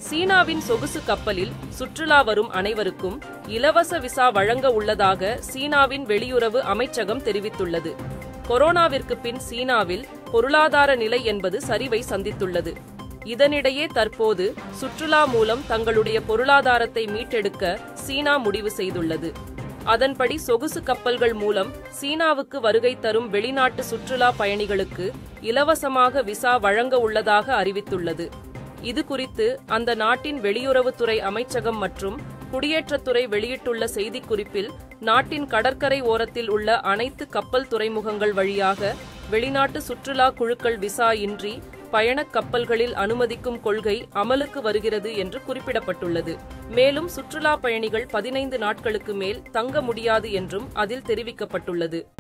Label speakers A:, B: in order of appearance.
A: சீனாவின் சொகுசு கப்பலில் சுற்றுலா வரும் அனைவருக்கும் இலவச விசா வழங்க உள்ளதாக சீனாவின் வெளியுறவு அமைச்சகம் தெரிவித்துள்ளது கொரோனாவிற்கு பின் சீனாவில் பொருளாதார நிலை என்பது சரிவை சந்தித்துள்ளது இதனிடையே தற்போது சுற்றுலா மூலம் தங்களுடைய பொருளாதாரத்தை மீட்டெடுக்க சீனா முடிவு செய்துள்ளது அதன்படி சொகுசு கப்பல்கள் மூலம் சீனாவுக்கு வருகை தரும் வெளிநாட்டு சுற்றுலா பயணிகளுக்கு இலவசமாக விசா வழங்க உள்ளதாக அறிவித்துள்ளது இது குறித்து அந்த நாட்டின் வெளியுறவுத்துறை அமைச்சகம் மற்றும் குடியேற்றத்துறை வெளியிட்டுள்ள செய்திக்குறிப்பில் நாட்டின் கடற்கரை ஓரத்தில் உள்ள அனைத்து கப்பல் துறைமுகங்கள் வழியாக வெளிநாட்டு சுற்றுலா குழுக்கள் விசா இன்றி பயணக் கப்பல்களில் அனுமதிக்கும் கொள்கை அமலுக்கு வருகிறது என்று குறிப்பிடப்பட்டுள்ளது மேலும் சுற்றுலா பயணிகள் பதினைந்து நாட்களுக்கு மேல் தங்க முடியாது என்றும் அதில் தெரிவிக்கப்பட்டுள்ளது